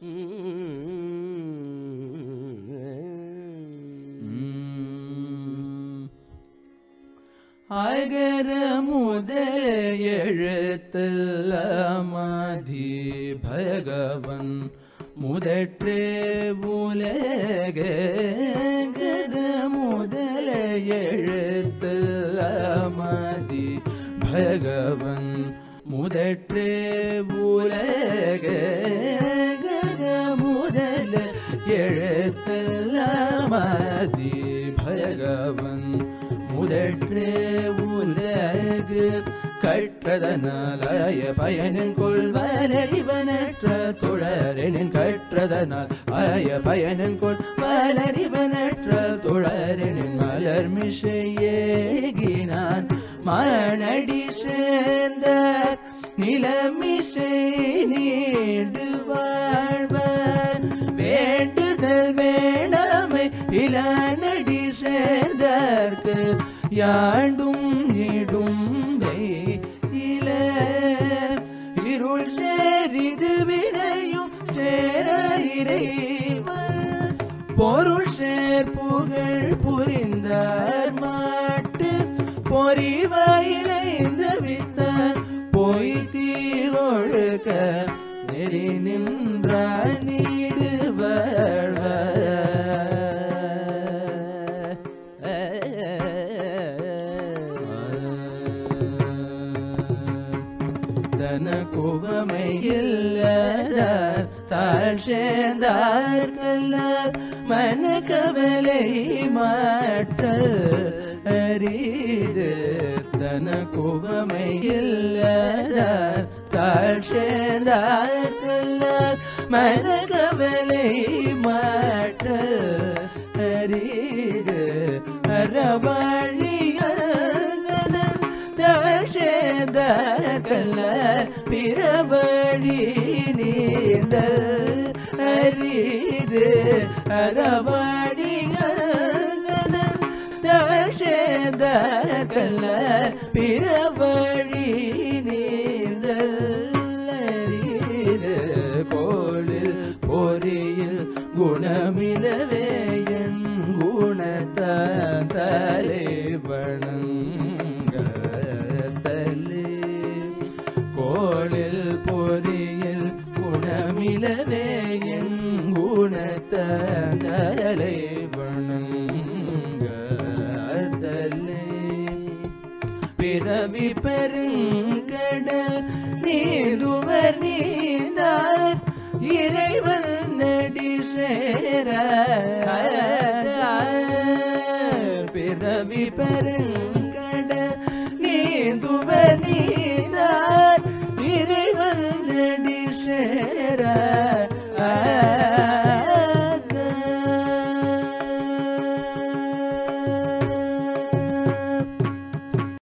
அகர முதல எழுத்தல்லாமதி பகவன் முதற்றே உலக அகர முதல எழுத்தல்லாமதி பகவன் முதற்றே உலக அகர முதல எழுத்தல்லாமதி பகவன் முதற்றே உலகு கற்றதனால் பயனின் கொள்வலறிவனற்ற தொடரனின் கற்றதனால் ஆய பயனின் கொள் வலறிவனற்ற தொடரனின் மலர் மிஷையேகினான் மானடி சேர்ந்தார் நிலமிசை நீண்டு வாழ்வர் வேண்டுதல் வேணாமை இளநடி சேர்ந்தற்கு யாண்டும் இடும் இல இருள் சேரிது வினையும் சேர இறைவன் பொருள் சேர் புகழ் புரிந்தார் மாட்டு பொறிவாயிலைந்த வித்தார் பொய் தீரொழுக்க நெறி நின்ற தன குவமையில் தாழ் சேர்ந்தார்கல்ல மன கவலை மாற்றல் அரிது தன குவமையில் தாழ் சேர்ந்தார்கல்ல மன கவலை மாற்றல் அரிது அறவாழியல் தவசேத கல்ல பிறவழி நீந்தல் அரிது அறவாடிகள் தவசேத கல்ல பிறவழி நீந்தல் அரிது கோளில் பொறியில் குணமிலவே என் குணத்த தலைவணங்கத்தலே கோளில் பொறியில் குணமிலவே என் குணத்த தலைவணங்கத்தலே பிறவி பெருங்கடல் நீதுவர் நீந்தார் இறைவன் நடி சேர பிறவி பெருங்க